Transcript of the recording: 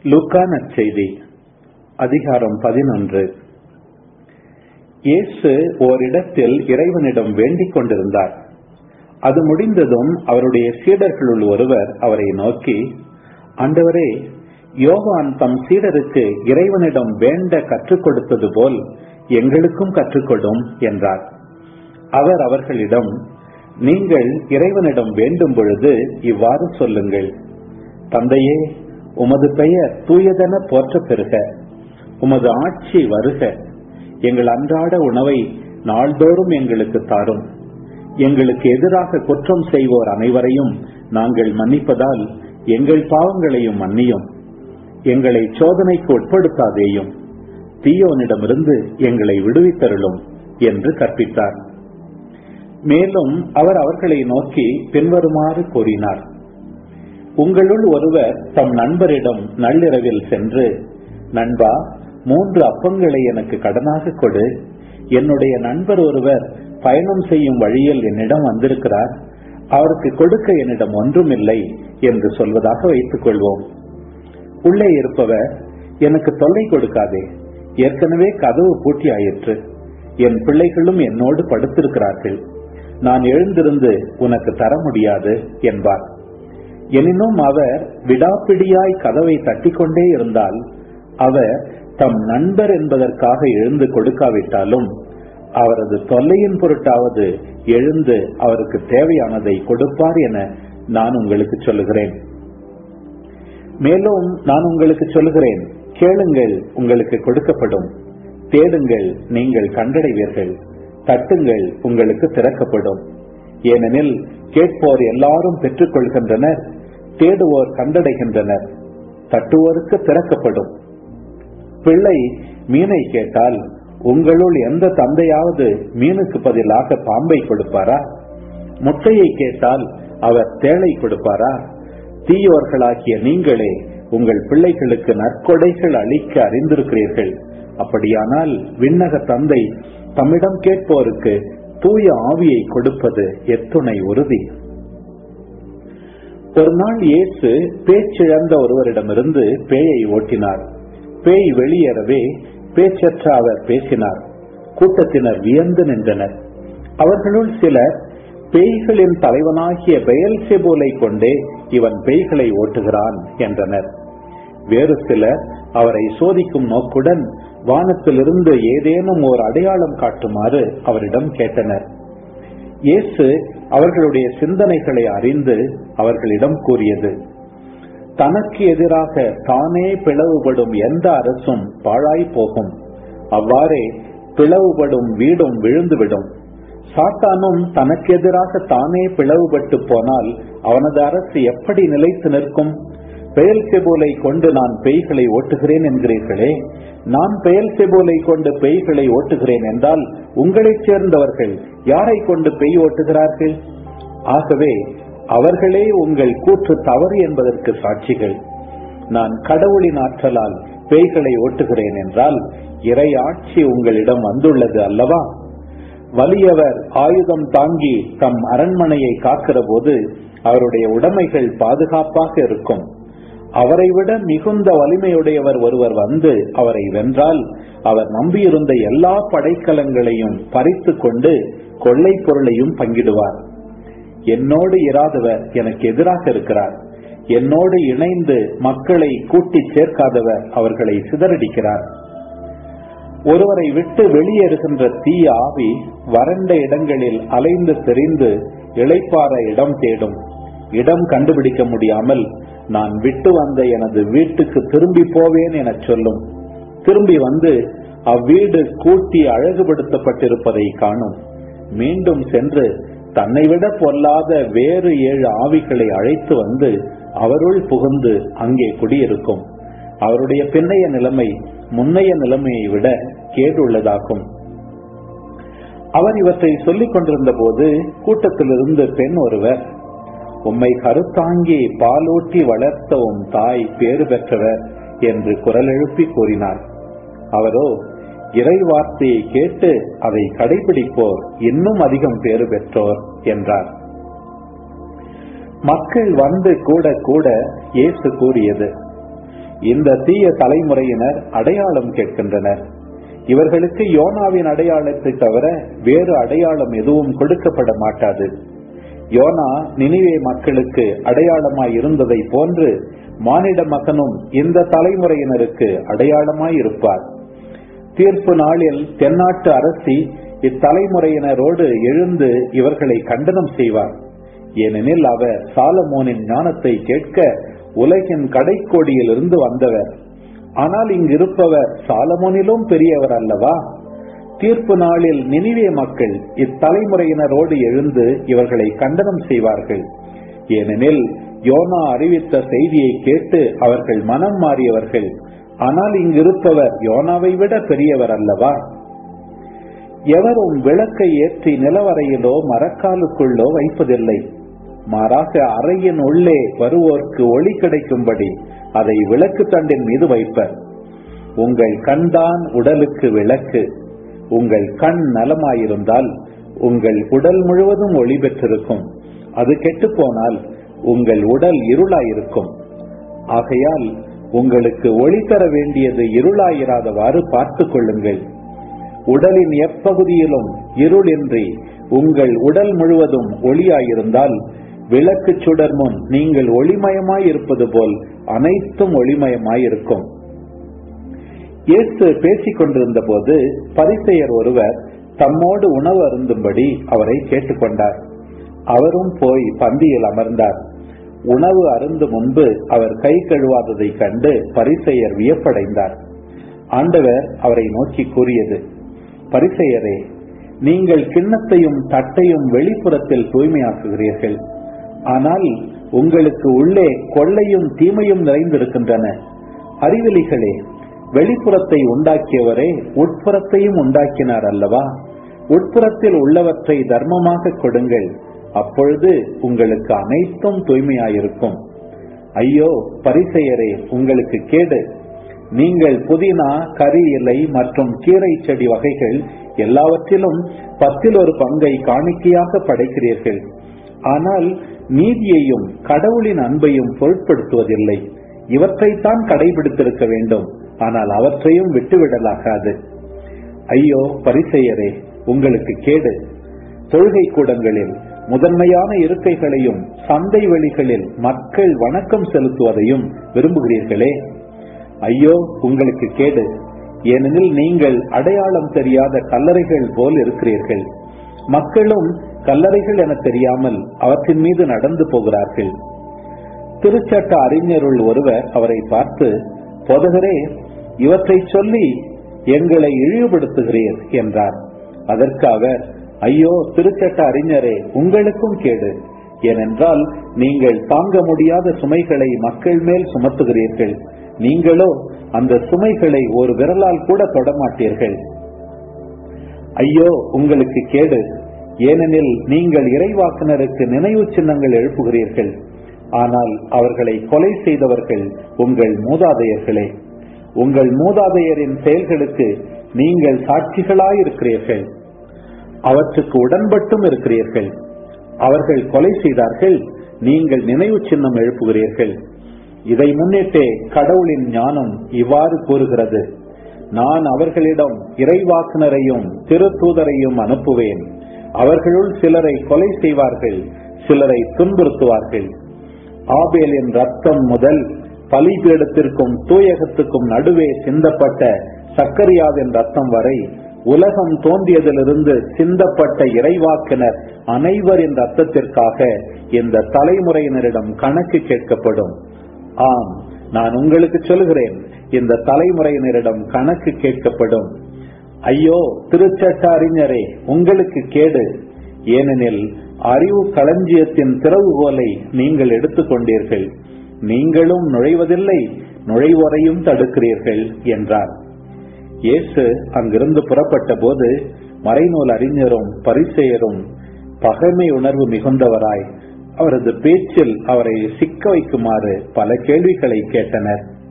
லூக்கா நற்செய்தி அதிகாரம் பதினொன்று இயேசு ஓரிடத்தில் இறைவனிடம் வேண்டிக் கொண்டிருந்தார் அது முடிந்ததும் அவருடைய சீடர்களுள் ஒருவர் அவரை நோக்கி ஆண்டவரே யோவான் தம் சீடருக்கு இறைவனிடம் வேண்ட கற்றுக் கொடுத்தது போல் எங்களுக்கும் கற்றுக்கொடும் என்றார் அவர் அவர்களிடம் நீங்கள் இறைவனிடம் வேண்டும் பொழுது இவ்வாறு சொல்லுங்கள் தந்தையே உமது பெயர் தூயதென போற்ற பெறுக உமது ஆட்சி வருக எங்கள் அன்றாட உணவை நாள்தோறும் எங்களுக்கு தாரும் எங்களுக்கு எதிராக குற்றம் செய்வோர் அனைவரையும் நாங்கள் மன்னிப்பதால் எங்கள் பாவங்களையும் மன்னியும் எங்களை சோதனைக்கு உட்படுத்தாதேயும் தீயோனிடமிருந்து எங்களை விடுவித்தருளும் என்று கற்பித்தார் மேலும் அவர் அவர்களை நோக்கி பின்வருமாறு கூறினார் உங்களுள் ஒருவர் தம் நண்பரிடம் நள்ளிரவில் சென்று நண்பா மூன்று அப்பங்களை எனக்கு கடனாக கொடு என்னுடைய நண்பர் ஒருவர் பயணம் செய்யும் வழியில் என்னிடம் வந்திருக்கிறார் அவருக்கு கொடுக்க என்னிடம் ஒன்றுமில்லை என்று சொல்வதாக வைத்துக் கொள்வோம் உள்ளே இருப்பவர் எனக்கு தொல்லை கொடுக்காதே ஏற்கனவே கதவு பூட்டி ஆயிற்று என் பிள்ளைகளும் என்னோடு படுத்திருக்கிறார்கள் நான் எழுந்திருந்து உனக்கு தர முடியாது என்பார் எனினும் அவர் விடாப்பிடியாய் கதவை தட்டிக்கொண்டே இருந்தால் அவர் தம் நண்பர் என்பதற்காக எழுந்து கொடுக்காவிட்டாலும் அவரது தொல்லையின் பொருட்டாவது எழுந்து அவருக்கு தேவையானதை கொடுப்பார் என நான் உங்களுக்கு சொல்லுகிறேன் மேலும் நான் உங்களுக்கு சொல்லுகிறேன் கேளுங்கள் உங்களுக்கு கொடுக்கப்படும் தேடுங்கள் நீங்கள் கண்டடைவீர்கள் தட்டுங்கள் உங்களுக்கு திறக்கப்படும் ஏனெனில் கேட்போர் எல்லாரும் பெற்றுக் கொள்கின்றனர் தேடுவோர் கண்டடைகின்றனர் தட்டுவோருக்கு திறக்கப்படும் பிள்ளை மீனை கேட்டால் உங்களுள் எந்த தந்தையாவது மீனுக்கு பதிலாக பாம்பை கொடுப்பாரா முட்டையை கேட்டால் அவர் தேளை கொடுப்பாரா தீயோர்களாகிய நீங்களே உங்கள் பிள்ளைகளுக்கு நற்கொடைகள் அளிக்க அறிந்திருக்கிறீர்கள் அப்படியானால் விண்ணக தந்தை தம்மிடம் கேட்போருக்கு தூய ஆவியை கொடுப்பது எத்துணை உறுதி ஒரு நாள் இயேசு பேச்சிழந்த ஒருவரிடமிருந்து பேயை ஓட்டினார் பேய் வெளியேறவே பேச்சற்ற அவர் பேசினார் கூட்டத்தினர் வியந்து நின்றனர் அவர்களுள் சிலர் பேய்களின் தலைவனாகிய பெயல் செபோலை கொண்டே இவன் பேய்களை ஓட்டுகிறான் என்றனர் வேறு சிலர் அவரை சோதிக்கும் நோக்குடன் வானத்திலிருந்து ஏதேனும் ஓர் அடையாளம் காட்டுமாறு அவரிடம் கேட்டனர் இயேசு அவர்களுடைய சிந்தனைகளை அறிந்து அவர்களிடம் கூறியது தனக்கு எதிராக தானே பிளவுபடும் எந்த அரசும் பாழாய் போகும் அவ்வாறே பிளவுபடும் வீடும் விழுந்துவிடும் சாத்தானும் தனக்கு எதிராக தானே பிளவுபட்டு போனால் அவனது அரசு எப்படி நிலைத்து நிற்கும் பெயல் செபோலை கொண்டு நான் பெய்களை ஓட்டுகிறேன் என்கிறீர்களே நான் பெயல் செபோலை கொண்டு பெய்களை ஓட்டுகிறேன் என்றால் உங்களைச் சேர்ந்தவர்கள் யாரை கொண்டு பெய் ஓட்டுகிறார்கள் ஆகவே அவர்களே உங்கள் கூற்று தவறு என்பதற்கு சாட்சிகள் நான் கடவுளின் ஆற்றலால் பேய்களை ஓட்டுகிறேன் என்றால் இறை ஆட்சி உங்களிடம் வந்துள்ளது அல்லவா வலியவர் ஆயுதம் தாங்கி தம் அரண்மனையை காக்கிற போது அவருடைய உடைமைகள் பாதுகாப்பாக இருக்கும் அவரை விட மிகுந்த வலிமையுடையவர் ஒருவர் வந்து அவரை வென்றால் அவர் நம்பியிருந்த எல்லா படைக்கலங்களையும் பறித்து கொண்டு கொள்ளை பொருளையும் பங்கிடுவார் என்னோடு இராதவர் எனக்கு எதிராக இருக்கிறார் என்னோடு இணைந்து மக்களை கூட்டி சேர்க்காதவர் அவர்களை சிதறடிக்கிறார் ஒருவரை விட்டு வெளியேறுகின்ற தீய ஆவி வறண்ட இடங்களில் அலைந்து தெரிந்து இளைப்பாற இடம் தேடும் இடம் கண்டுபிடிக்க முடியாமல் நான் விட்டு வந்த எனது வீட்டுக்கு திரும்பி போவேன் என சொல்லும் திரும்பி வந்து அவ்வீடு கூட்டி அழகுபடுத்தப்பட்டிருப்பதை காணும் மீண்டும் சென்று தன்னை விட பொல்லாத வேறு ஏழு ஆவிகளை அழைத்து வந்து அவருள் புகுந்து அங்கே குடியிருக்கும் அவருடைய பின்னைய நிலைமை முன்னைய நிலைமையை விட கேடுள்ளதாகும் அவர் இவற்றை சொல்லிக் கொண்டிருந்த போது கூட்டத்திலிருந்து பெண் ஒருவர் உம்மை கருத்தாங்கி பாலூட்டி வளர்த்த உம் தாய் பேறு பெற்றவர் என்று குரல் எழுப்பி கூறினார் அவரோ இறை வார்த்தையை கேட்டு அதை கடைபிடிப்போர் இன்னும் அதிகம் பேறு பெற்றோர் என்றார் மக்கள் வந்து கூட கூட இயேசு கூறியது இந்த தீய தலைமுறையினர் அடையாளம் கேட்கின்றனர் இவர்களுக்கு யோனாவின் அடையாளத்தை தவிர வேறு அடையாளம் எதுவும் கொடுக்கப்பட மாட்டாது யோனா நினிவே மக்களுக்கு அடையாளமாய் இருந்ததை போன்று மானிட மகனும் இந்த தலைமுறையினருக்கு அடையாளமாய் இருப்பார் தீர்ப்பு நாளில் தென்னாட்டு அரசி இத்தலைமுறையினரோடு எழுந்து இவர்களை கண்டனம் செய்வார் ஏனெனில் அவர் சாலமோனின் ஞானத்தை கேட்க உலகின் கடைக்கோடியில் இருந்து வந்தவர் ஆனால் இங்கிருப்பவர் சாலமோனிலும் பெரியவர் அல்லவா தீர்ப்பு நாளில் நினிவே மக்கள் இத்தலைமுறையினரோடு எழுந்து இவர்களை கண்டனம் செய்வார்கள் ஏனெனில் யோனா அறிவித்த செய்தியை கேட்டு அவர்கள் மனம் மாறியவர்கள் ஆனால் இங்கிருப்பவர் யோனாவை விட பெரியவர் அல்லவா எவரும் விளக்கை ஏற்றி நிலவரையிலோ மரக்காலுக்குள்ளோ வைப்பதில்லை மாறாக அறையின் உள்ளே வருவோர்க்கு ஒளி கிடைக்கும்படி அதை விளக்கு தண்டின் மீது வைப்பர் உங்கள் கண்தான் உடலுக்கு விளக்கு உங்கள் கண் நலமாயிருந்தால் உங்கள் உடல் முழுவதும் ஒளி பெற்றிருக்கும் அது கெட்டுப் போனால் உங்கள் உடல் இருளாயிருக்கும் ஆகையால் உங்களுக்கு ஒளி தர வேண்டியது இருளாயிராதவாறு பார்த்துக் கொள்ளுங்கள் உடலின் எப்பகுதியிலும் இருளின்றி உங்கள் உடல் முழுவதும் ஒளியாயிருந்தால் விளக்கு சுடர் முன் நீங்கள் ஒளிமயமாய் இருப்பது போல் அனைத்தும் ஒளிமயமாய் இருக்கும் இயேசு பேசிக் கொண்டிருந்த போது பரிசெயர் ஒருவர் தம்மோடு உணவு அருந்தும்படி அவரை கேட்டுக்கொண்டார் அவரும் போய் பந்தியில் அமர்ந்தார் உணவு அருந்து முன்பு அவர் கை கழுவாததை கண்டு பரிசெயர் வியப்படைந்தார் ஆண்டவர் அவரை நோக்கி கூறியது பரிசெயரே நீங்கள் கிண்ணத்தையும் தட்டையும் வெளிப்புறத்தில் தூய்மையாக்குகிறீர்கள் ஆனால் உங்களுக்கு உள்ளே கொள்ளையும் தீமையும் நிறைந்திருக்கின்றன அறிவிலிகளே வெளிப்புறத்தை உண்டாக்கியவரே உட்புறத்தையும் உண்டாக்கினார் அல்லவா உட்புறத்தில் உள்ளவற்றை தர்மமாக கொடுங்கள் அப்பொழுது உங்களுக்கு அனைத்தும் தூய்மையாயிருக்கும் ஐயோ பரிசெயரே உங்களுக்கு கேடு நீங்கள் புதினா கறி இலை மற்றும் கீரை செடி வகைகள் எல்லாவற்றிலும் பத்தில் ஒரு பங்கை காணிக்கையாக படைக்கிறீர்கள் ஆனால் நீதியையும் கடவுளின் அன்பையும் பொருட்படுத்துவதில்லை இவற்றைத்தான் கடைபிடித்திருக்க வேண்டும் ஆனால் அவற்றையும் விட்டுவிடலாகாது ஐயோ பரிசெயரே உங்களுக்கு கேடு தொழுகை கூடங்களில் முதன்மையான இருக்கைகளையும் சந்தை வெளிகளில் மக்கள் வணக்கம் செலுத்துவதையும் விரும்புகிறீர்களே ஐயோ உங்களுக்கு கேடு ஏனெனில் நீங்கள் அடையாளம் தெரியாத கல்லறைகள் போல் இருக்கிறீர்கள் மக்களும் கல்லறைகள் என தெரியாமல் அவற்றின் மீது நடந்து போகிறார்கள் திருச்சட்ட அறிஞருள் ஒருவர் அவரை பார்த்து போதகரே இவற்றை சொல்லி எங்களை இழிவுபடுத்துகிறீர் என்றார் அதற்கு அவர் ஐயோ திருச்சட்ட அறிஞரே உங்களுக்கும் கேடு ஏனென்றால் நீங்கள் தாங்க முடியாத சுமைகளை மக்கள் மேல் சுமத்துகிறீர்கள் நீங்களோ அந்த சுமைகளை ஒரு விரலால் கூட தொடமாட்டீர்கள் ஐயோ உங்களுக்கு கேடு ஏனெனில் நீங்கள் இறைவாக்குனருக்கு நினைவு சின்னங்கள் எழுப்புகிறீர்கள் ஆனால் அவர்களை கொலை செய்தவர்கள் உங்கள் மூதாதையர்களே உங்கள் மூதாதையரின் செயல்களுக்கு நீங்கள் சாட்சிகளாயிருக்கிறீர்கள் அவற்றுக்கு உடன்பட்டும் இருக்கிறீர்கள் அவர்கள் கொலை செய்தார்கள் நீங்கள் நினைவு சின்னம் எழுப்புகிறீர்கள் இதை முன்னிட்டே கடவுளின் ஞானம் இவ்வாறு கூறுகிறது நான் அவர்களிடம் இறைவாக்குனரையும் திருத்தூதரையும் அனுப்புவேன் அவர்களுள் சிலரை கொலை செய்வார்கள் சிலரை துன்புறுத்துவார்கள் ஆபேலின் ரத்தம் முதல் பலிபீடத்திற்கும் தூயகத்துக்கும் நடுவே சிந்தப்பட்ட சக்கரியாவின் ரத்தம் வரை உலகம் தோன்றியதிலிருந்து சிந்தப்பட்ட இறைவாக்கினர் அனைவரின் ரத்தத்திற்காக இந்த தலைமுறையினரிடம் கணக்கு கேட்கப்படும் ஆம் நான் உங்களுக்கு சொல்கிறேன் இந்த தலைமுறையினரிடம் கணக்கு கேட்கப்படும் ஐயோ திருச்சட்ட அறிஞரே உங்களுக்கு கேடு ஏனெனில் அறிவு களஞ்சியத்தின் திறவுகோலை நீங்கள் எடுத்துக்கொண்டீர்கள் நீங்களும் நுழைவதில்லை நுழைவோரையும் தடுக்கிறீர்கள் என்றார் இயேசு அங்கிருந்து புறப்பட்ட போது மறைநூல் அறிஞரும் பரிசெயரும் பகைமை உணர்வு மிகுந்தவராய் அவரது பேச்சில் அவரை சிக்க வைக்குமாறு பல கேள்விகளை கேட்டனர்